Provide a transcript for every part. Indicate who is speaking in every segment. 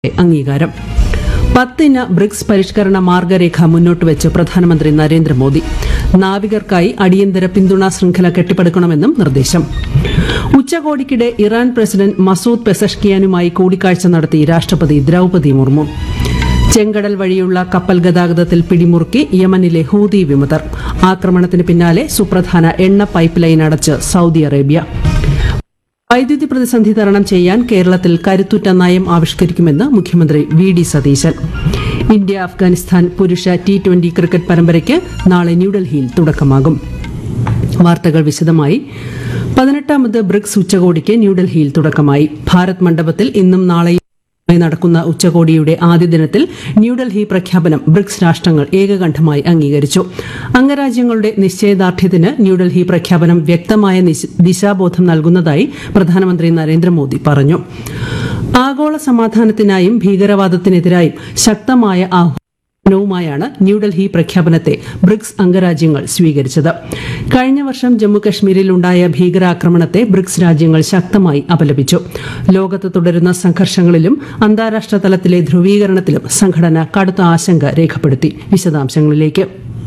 Speaker 1: അംഗീകാരം പത്തിന ബ്രിക്സ് പരിഷ്കരണ മാർഗരേഖ മുന്നോട്ട് വെച്ച് പ്രധാനമന്ത്രി നരേന്ദ്രമോദി നാവികർക്കായി അടിയന്തര പിന്തുണാ ശൃംഖല കെട്ടിപ്പടുക്കണമെന്നും നിർദ്ദേശം ഉച്ചകോടിക്കിടെ ഇറാൻ പ്രസിഡന്റ് മസൂദ് പെസഷ്കിയാനുമായി കൂടിക്കാഴ്ച നടത്തി രാഷ്ട്രപതി ദ്രൌപതി മുർമു ചെങ്കടൽ വഴിയുള്ള കപ്പൽ ഗതാഗതത്തിൽ പിടിമുറുക്കി യമനിലെ ഹൂതി വിമതർ ആക്രമണത്തിന് പിന്നാലെ സുപ്രധാന എണ്ണ പൈപ്പ് ലൈൻ അടച്ച് സൌദി അറേബ്യ വൈദ്യുതി പ്രതിസന്ധി തരണം ചെയ്യാൻ കേരളത്തിൽ കരുത്തുറ്റ നയം ആവിഷ്കരിക്കുമെന്ന് മുഖ്യമന്ത്രി V D Satheesan India Afghanistan പുരുഷ ടി ട്വന്റി ക്രിക്കറ്റ് പരമ്പരയ്ക്ക് നാളെ ന്യൂഡൽഹിയിൽ തുടക്കമാകും വാർത്തകൾ വിശദമായി പതിനെട്ടാമത് ബ്രിക്സ് ഉച്ചകോടിക്ക് ന്യൂഡൽഹിയിൽ തുടക്കമായി ഭാരത് മണ്ഡപത്തിൽ ഇന്നും നാളെയും നടക്കുന്ന ഉച്ചകോടിയുടെ ആദ്യ ദിനത്തിൽ ന്യൂഡൽഹി പ്രഖ്യാപനം ബ്രിക്സ് രാഷ്ട്രങ്ങൾ ഏകകണ്ഠമായി അംഗീകരിച്ചു അംഗരാജ്യങ്ങളുടെ നിശ്ചയദാർഢ്യത്തിന് ന്യൂഡൽഹി പ്രഖ്യാപനം വ്യക്തമായ നിശ- ദിശാബോധം നൽകുന്നതായി പ്രധാനമന്ത്രി നരേന്ദ്രമോദി പറഞ്ഞു ആഗോള സമാധാനത്തിനായും ഭീകരവാദത്തിനെതിരായും ശക്തമായ ആഹ്വാനവുമായാണ് ന്യൂഡൽഹി പ്രഖ്യാപനത്തെ ബ്രിക്സ് അംഗരാജ്യങ്ങൾ സ്വീകരിച്ചത് കഴിഞ്ഞ വർഷം ജമ്മുകശ്മീരിൽ ഉണ്ടായ ഭീകരാക്രമണത്തെ ബ്രിക്സ് രാജ്യങ്ങൾ ശക്തമായി അപലപിച്ചു ലോകത്ത് തുടരുന്ന സംഘർഷങ്ങളിലും അന്താരാഷ്ട്ര തലത്തിലെ ധ്രുവീകരണത്തിലും സംഘടന കടുത്ത ആശങ്ക രേഖപ്പെടുത്തി വിശദാംശങ്ങളിലേക്ക്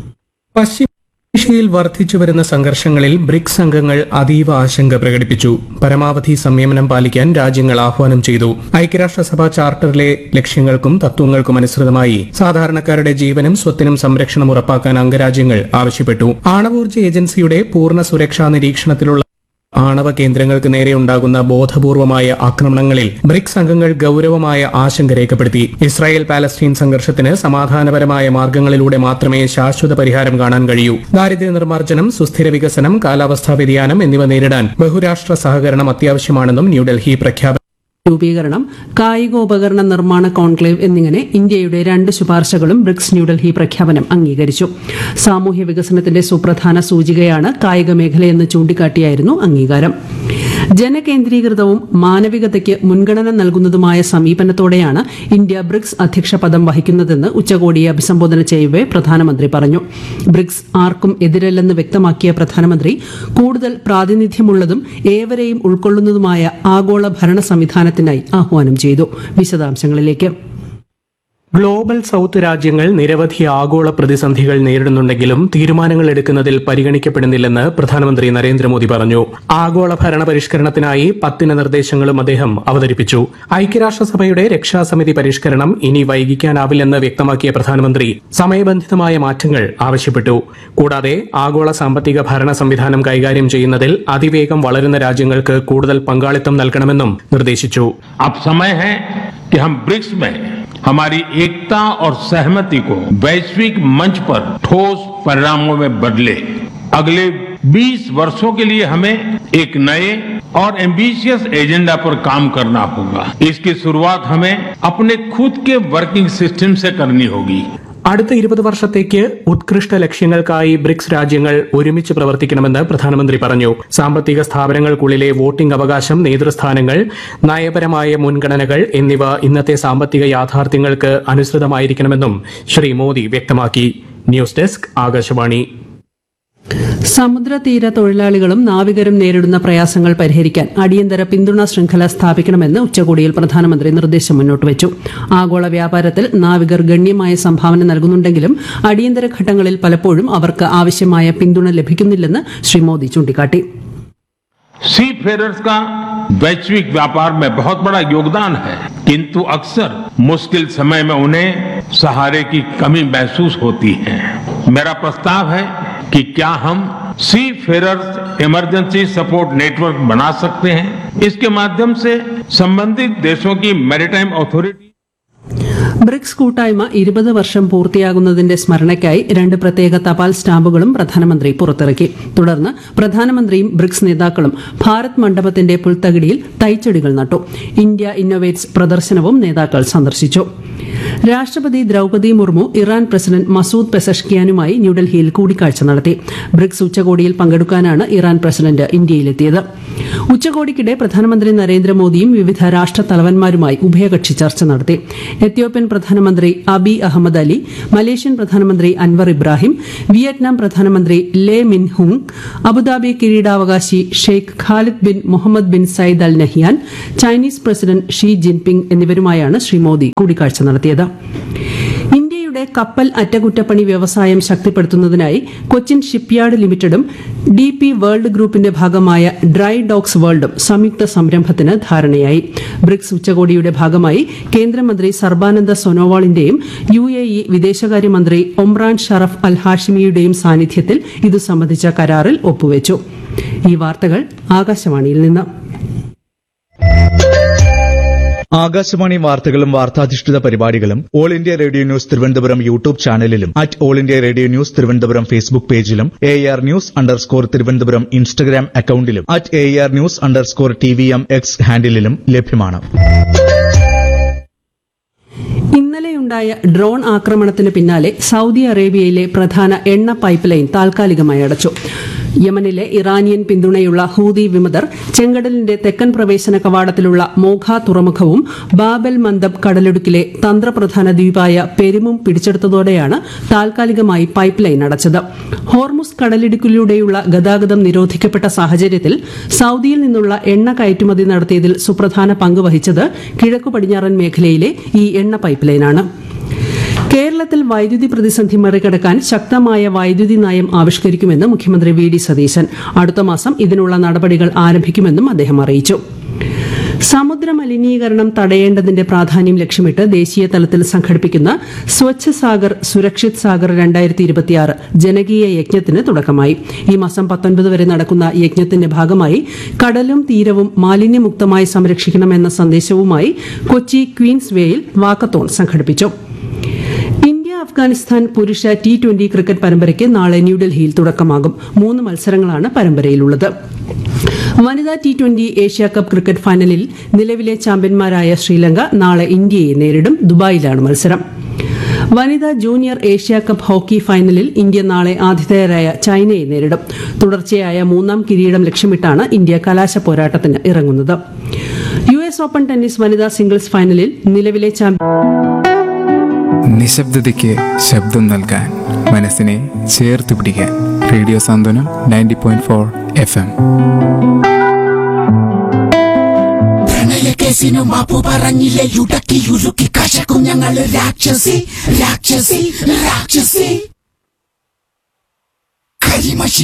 Speaker 2: പശ്ചിമേഷ്യയിൽ വർദ്ധിച്ചുവരുന്ന സംഘർഷങ്ങളിൽ ബ്രിക്സ് അംഗങ്ങൾ അതീവ ആശങ്ക പ്രകടിപ്പിച്ചു പരമാവധി സംയമനം പാലിക്കാൻ രാജ്യങ്ങൾ ആഹ്വാനം ചെയ്തു ഐക്യരാഷ്ട്രസഭ ചാർട്ടറിലെ ലക്ഷ്യങ്ങൾക്കും തത്വങ്ങൾക്കും അനുസൃതമായി സാധാരണക്കാരുടെ ജീവനും സ്വത്തിനും സംരക്ഷണം ഉറപ്പാക്കാൻ അംഗരാജ്യങ്ങൾ ആവശ്യപ്പെട്ടു ആണവോർജ്ജ ഏജൻസിയുടെ പൂർണ്ണ സുരക്ഷാ നിരീക്ഷണത്തിലുള്ള ആണവ കേന്ദ്രങ്ങൾക്ക് നേരെ ഉണ്ടാകുന്ന ബോധപൂർവമായ ആക്രമണങ്ങളിൽ ബ്രിക്സ് അംഗങ്ങൾ ഗൌരവമായ ആശങ്ക രേഖപ്പെടുത്തി ഇസ്രായേൽ പാലസ്തീൻ സംഘർഷത്തിന് സമാധാനപരമായ മാർഗങ്ങളിലൂടെ മാത്രമേ ശാശ്വത പരിഹാരം കാണാൻ കഴിയൂ ദാരിദ്ര്യ നിർമ്മാർജ്ജനം സുസ്ഥിര വികസനം കാലാവസ്ഥാ വ്യതിയാനം എന്നിവ നേരിടാൻ ബഹുരാഷ്ട്ര സഹകരണം അത്യാവശ്യമാണെന്നും ന്യൂഡൽഹി പ്രഖ്യാപനം
Speaker 1: രൂപീകരണം കായികോപകരണ നിർമ്മാണ കോൺക്ലേവ് എന്നിങ്ങനെ ഇന്ത്യയുടെ രണ്ട് ശുപാർശകളും ബ്രിക്സ് ന്യൂഡൽഹി പ്രഖ്യാപനം അംഗീകരിച്ചു സാമൂഹ്യ വികസനത്തിന്റെ സുപ്രധാന സൂചികയാണ് കായിക മേഖലയെന്ന് ചൂണ്ടിക്കാട്ടിയായിരുന്നു അംഗീകാരം ജനകേന്ദ്രീകൃതവും മാനവികതയ്ക്ക് മുൻഗണന നൽകുന്നതുമായ സമീപനത്തോടെയാണ് ഇന്ത്യ ബ്രിക്സ് അധ്യക്ഷ പദം വഹിക്കുന്നതെന്ന് ഉച്ചകോടിയെ അഭിസംബോധന ചെയ്യവേ പ്രധാനമന്ത്രി പറഞ്ഞു ബ്രിക്സ് ആർക്കും എതിരല്ലെന്ന് വ്യക്തമാക്കിയ പ്രധാനമന്ത്രി കൂടുതൽ പ്രാതിനിധ്യമുള്ളതും ഏവരെയും ഉൾക്കൊള്ളുന്നതുമായ ആഗോള ഭരണ സംവിധാനത്തിനായി ആഹ്വാനം ചെയ്തു വിശദാംശങ്ങളിലേക്ക്
Speaker 2: ഗ്ലോബൽ സൌത്ത് രാജ്യങ്ങൾ നിരവധി ആഗോള പ്രതിസന്ധികൾ നേരിടുന്നുണ്ടെങ്കിലും തീരുമാനങ്ങൾ എടുക്കുന്നതിൽ പരിഗണിക്കപ്പെടുന്നില്ലെന്ന് പ്രധാനമന്ത്രി നരേന്ദ്രമോദി പറഞ്ഞു ആഗോള ഭരണ പരിഷ്കരണത്തിനായി പത്തിന് നിർദ്ദേശങ്ങളും അദ്ദേഹം അവതരിപ്പിച്ചു ഐക്യരാഷ്ട്രസഭയുടെ രക്ഷാസമിതി പരിഷ്കരണം ഇനി വൈകിക്കാനാവില്ലെന്ന് വ്യക്തമാക്കിയ പ്രധാനമന്ത്രി സമയബന്ധിതമായ മാറ്റങ്ങൾ ആവശ്യപ്പെട്ടു കൂടാതെ ആഗോള സാമ്പത്തിക ഭരണ സംവിധാനം കൈകാര്യം ചെയ്യുന്നതിൽ അതിവേഗം വളരുന്ന രാജ്യങ്ങൾക്ക് കൂടുതൽ പങ്കാളിത്തം നൽകണമെന്നും നിർദ്ദേശിച്ചു
Speaker 3: अब समय है कि हम ब्रिक्स में हमारी एकता और सहमति को वैश्विक मंच पर ठोस परिणामों में बदले अगले 20 वर्षों के लिए हमें एक नए और एम्बिशियस एजेंडा पर काम करना होगा इसकी शुरुआत हमें अपने खुद के वर्किंग सिस्टम से करनी होगी
Speaker 2: അടുത്ത ഇരുപത് വർഷത്തേക്ക് ഉത്കൃഷ്ട ലക്ഷ്യങ്ങൾക്കായി ബ്രിക്സ് രാജ്യങ്ങൾ ഒരുമിച്ച് പ്രവർത്തിക്കണമെന്ന് പ്രധാനമന്ത്രി പറഞ്ഞു സാമ്പത്തിക സ്ഥാപനങ്ങൾക്കുള്ളിലെ വോട്ടിംഗ് അവകാശം നേതൃസ്ഥാനങ്ങൾ നയപരമായ മുൻഗണനകൾ എന്നിവ ഇന്നത്തെ സാമ്പത്തിക യാഥാർത്ഥ്യങ്ങൾക്ക് അനുസൃതമായിരിക്കണമെന്നും ശ്രീ മോദി വ്യക്തമാക്കി ന്യൂസ് ഡെസ്ക് ആകാശവാണി
Speaker 1: സമുദ്രതീര തൊഴിലാളികളും നാവികരും നേരിടുന്ന പ്രയാസങ്ങൾ പരിഹരിക്കാൻ അടിയന്തര പിന്തുണ ശൃംഖല സ്ഥാപിക്കണമെന്ന് ഉച്ചകോടിയിൽ പ്രധാനമന്ത്രി നിർദ്ദേശം മുന്നോട്ട് വെച്ചു ആഗോള വ്യാപാരത്തിൽ നാവികർ ഗണ്യമായ സംഭാവന നൽകുന്നുണ്ടെങ്കിലും അടിയന്തര ഘട്ടങ്ങളിൽ പലപ്പോഴും അവർക്ക് ആവശ്യമായ പിന്തുണ ലഭിക്കുന്നില്ലെന്ന് ശ്രീ മോദി ചൂണ്ടിക്കാട്ടി
Speaker 3: सी फेरर्स का वैश्विक व्यापार में बहुत बड़ा योगदान है किंतु अक्सर मुश्किल समय में उन्हें सहारे की कमी महसूस होती है मेरा प्रस्ताव है कि क्या हम seafarers emergency support network बना सकते हैं इसके माध्यम से संबंधित देशों की मैरिटाइम अथॉरिटी
Speaker 1: ബ്രിക്സ് കൂട്ടായ്മ ഇരുപത് വർഷം പൂർത്തിയാകുന്നതിന്റെ സ്മരണയ്ക്കായി രണ്ട് പ്രത്യേക തപാൽ സ്റ്റാമ്പുകളും പ്രധാനമന്ത്രി പുറത്തിറക്കി തുടർന്ന് പ്രധാനമന്ത്രിയും ബ്രിക്സ് നേതാക്കളും ഭാരത് മണ്ഡപത്തിന്റെ പുൽത്തകിടിയിൽ തൈച്ചെടികൾ നട്ടു ഇന്ത്യ ഇന്നൊവേറ്റ്സ് പ്രദർശനവും നേതാക്കൾ സന്ദർശിച്ചു രാഷ്ട്രപതി Draupadi Murmu Iran president Masoud പെസഷ്കിയാനുമായി ന്യൂഡൽഹിയിൽ കൂടിക്കാഴ്ച നടത്തി ബ്രിക്സ് ഉച്ചകോടിയിൽ പങ്കെടുക്കാനാണ് ഇറാൻ പ്രസിഡന്റ് ഇന്ത്യയിലെത്തിയത് ഉച്ചകോടിക്കിടെ പ്രധാനമന്ത്രി നരേന്ദ്രമോദിയും വിവിധ രാഷ്ട്ര തലവന്മാരുമായി ഉഭയകക്ഷി ചർച്ച നടത്തി എത്യോപ്യൻ പ്രധാനമന്ത്രി അബി അഹമ്മദ് അലി മലേഷ്യൻ പ്രധാനമന്ത്രി അൻവർ ഇബ്രാഹിം വിയറ്റ്നാം പ്രധാനമന്ത്രി ലേ മിൻ ഹുങ് അബുദാബി കിരീടാവകാശി Sheikh Khalid bin Mohamed bin Zayed Al Nahyan Chinese president Xi Jinping എന്നിവരുമായാണ് ശ്രീ മോദി കൂടിക്കാഴ്ച നടത്തിയത് ഇന്ത്യയുടെ കപ്പൽ അറ്റകുറ്റപ്പണി വ്യവസായം ശക്തിപ്പെടുത്തുന്നതിനായി കൊച്ചിൻ ഷിപ്പ്യാർഡ് ലിമിറ്റഡും ഡി പി വേൾഡ് ഗ്രൂപ്പിന്റെ ഭാഗമായ ഡ്രൈ ഡോക്സ് വേൾഡും സംയുക്ത സംരംഭത്തിന് ധാരണയായി ബ്രിക്സ് ഉച്ചകോടിയുടെ ഭാഗമായി കേന്ദ്രമന്ത്രി സർബാനന്ദ സൊനോവാളിന്റെയും യു എ ഇ വിദേശകാര്യമന്ത്രി ഒമ്രാൻ ഷറഫ് അൽ ഹാഷിമിയുടെയും സാന്നിധ്യത്തിൽ ഇതു സംബന്ധിച്ച കരാറിൽ ഒപ്പുവച്ചു ഈ വാർത്തകൾ ആകാശവാണിയിൽ നിന്ന്
Speaker 4: ആകാശവാണി വാർത്തകളും വാർത്താധിഷ്ഠിത പരിപാടികളും all India radio news Thiruvananthapuram YouTube ചാനലിലും at all India radio news Thiruvananthapuram Facebook പേജിലും A R news underscore Thiruvananthapuram Instagram അക്കൌണ്ടിലും at A R news underscore T V M X ഹാൻഡിലും ലഭ്യമാണ്
Speaker 1: ഇന്നലെയുണ്ടായ ഡ്രോൺ ആക്രമണത്തിന് പിന്നാലെ സൌദി അറേബ്യയിലെ പ്രധാന എണ്ണ പൈപ്പ് ലൈൻ താൽക്കാലികമായി അടച്ചു യമനിലെ ഇറാനിയൻ പിന്തുണയുള്ള ഹൂതി വിമതർ ചെങ്കടലിന്റെ തെക്കൻ പ്രവേശന കവാടത്തിലുള്ള മോഖ തുറമുഖവും ബാബൽ മന്ദബ് കടലിടുക്കിലെ തന്ത്രപ്രധാന ദ്വീപായ പെരുമും പിടിച്ചെടുത്തതോടെയാണ് താൽക്കാലികമായി പൈപ്പ് ലൈൻ അടച്ചത് ഹോർമുസ് കടലിടുക്കിലൂടെയുള്ള ഗതാഗതം നിരോധിക്കപ്പെട്ട സാഹചര്യത്തിൽ സൌദിയിൽ നിന്നുള്ള എണ്ണ കയറ്റുമതി നടത്തിയതിൽ സുപ്രധാന പങ്ക് വഹിച്ചത് കിഴക്കു പടിഞ്ഞാറൻ മേഖലയിലെ ഈ എണ്ണ പൈപ്പ് ലൈനാണ് കേരളത്തിൽ വൈദ്യുതി പ്രതിസന്ധി മറികടക്കാൻ ശക്തമായ വൈദ്യുതി നയം ആവിഷ്കരിക്കുമെന്ന് മുഖ്യമന്ത്രി വി ഡി സതീശൻ അടുത്ത മാസം ഇതിനുള്ള നടപടികൾ ആരംഭിക്കുമെന്നും അദ്ദേഹം അറിയിച്ചു സമുദ്ര മലിനീകരണം തടയേണ്ടതിന്റെ പ്രാധാന്യം ലക്ഷ്യമിട്ട് ദേശീയ തലത്തിൽ സംഘടിപ്പിക്കുന്ന സ്വച്ഛ് സാഗർ സുരക്ഷിത് സാഗർ രണ്ടായിരത്തി ഇരുപത്തിയാറ് ജനകീയ യജ്ഞത്തിന് തുടക്കമായി ഈ മാസം പത്തൊൻപത് വരെ നടക്കുന്ന യജ്ഞത്തിന്റെ ഭാഗമായി കടലും തീരവും മാലിന്യമുക്തമായി സംരക്ഷിക്കണമെന്ന സന്ദേശവുമായി കൊച്ചി ക്വീൻസ് വേയിൽ വാക്കത്തോൺ സംഘടിപ്പിച്ചു ഇന്ത്യ അഫ്ഗാനിസ്ഥാൻ പുരുഷ ടി ട്വന്റി ക്രിക്കറ്റ് പരമ്പരയ്ക്ക് നാളെ ന്യൂഡൽഹിയിൽ തുടക്കമാകും മൂന്ന് മത്സരങ്ങളാണ് പരമ്പരയിലുള്ളത് വനിതാ T twenty Asia cup cricket ഫൈനലിൽ നിലവിലെ ചാമ്പ്യന്മാരായ ശ്രീലങ്ക നാളെ ഇന്ത്യയെ നേരിടും ദുബായിലാണ് മത്സരം വനിതാ ജൂനിയർ ഏഷ്യ കപ്പ് ഹോക്കി ഫൈനലിൽ ഇന്ത്യ നാളെ ആതിഥേയരായ ചൈനയെ നേരിടും തുടർച്ചയായ മൂന്നാം കിരീടം ലക്ഷ്യമിട്ടാണ് ഇന്ത്യ കലാശ പോരാട്ടത്തിന് ഇറങ്ങുന്നത് യു എസ് ഓപ്പൺ ടെന്നീസ് വനിതാ സിംഗിൾസ് ഫൈനലിൽ നിലവിലെ ചാമ്പ്യൻ
Speaker 5: നിശബ്ദതയ്ക്ക് ശബ്ദം നൽകാൻ മനസ്സിനെ ചേർത്ത് പിടിക്കാൻ radio Santhwanam ninety point four F M
Speaker 6: പ്രണയക്കേസിനു മാപ്പു പറഞ്ഞില്ലേ യുടക്കി ഉരുക്കി കശക്കും ഞങ്ങൾ രാക്ഷസി രാക്ഷസി രാക്ഷസി കരിമഷി